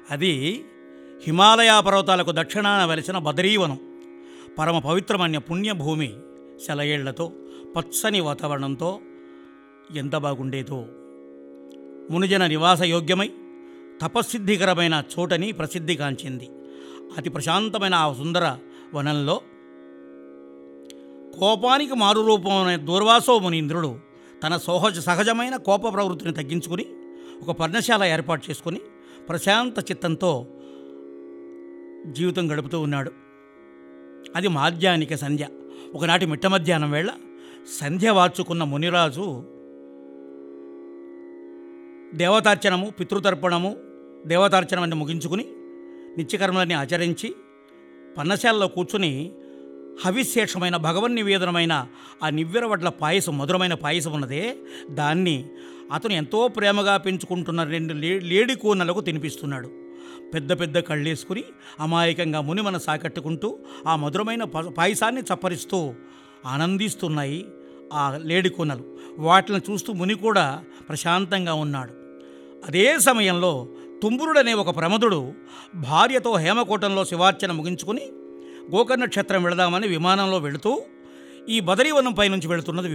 అది హిమాలయ పర్వతాలకు దక్షిణాన వెలిసిన బదరీవనం పరమ పవిత్రమైన పుణ్యభూమి సెలయేళ్లతో పచ్చని వాతావరణంతో ఎంత బాగుండేదో మునిజన నివాస యోగ్యమై తపస్సిద్ధికరమైన చోటని ప్రసిద్ధిగాంచింది అతి ప్రశాంతమైన ఆ సుందర వనంలో కోపానికి మారురూపమైన దూర్వాసో మునీంద్రుడు తన సోహజ సహజమైన కోప ప్రవృత్తిని తగ్గించుకుని ఒక పర్ణశాల ఏర్పాటు చేసుకుని ప్రశాంత చిత్తంతో జీవితం గడుపుతూ ఉన్నాడు అది మాధ్యానిక సంధ్య ఒకనాటి మిట్ట మధ్యాహ్నం వేళ సంధ్య వార్చుకున్న మునిరాజు దేవతార్చనము పితృతర్పణము దేవతార్చనం అని ముగించుకుని నిత్యకర్మలని ఆచరించి పన్నశాలలో కూర్చుని హవిశేషమైన భగవన్ నివేదనమైన ఆ నివ్వెరవడ్ల పాయసం మధురమైన పాయసం ఉన్నదే దాన్ని అతను ఎంతో ప్రేమగా పెంచుకుంటున్న రెండు లే లేడి కూనలకు తినిపిస్తున్నాడు పెద్ద పెద్ద కళ్ళేసుకుని అమాయకంగా ముని మన సాకట్టుకుంటూ ఆ మధురమైన ప- పాయసాన్ని చప్పరిస్తూ ఆనందిస్తున్నాయి ఆ లేడి కూనలు వాటిని చూస్తూ ముని కూడా ప్రశాంతంగా ఉన్నాడు అదే సమయంలో తుంబురుడనే ఒక ప్రమదుడు భార్యతో హేమకూటంలో శివార్చన ముగించుకుని గోకర్ణ క్షేత్రం వెళదామని విమానంలో వెళుతూ ఈ బదరీవనం పైనుంచి వెళుతున్నది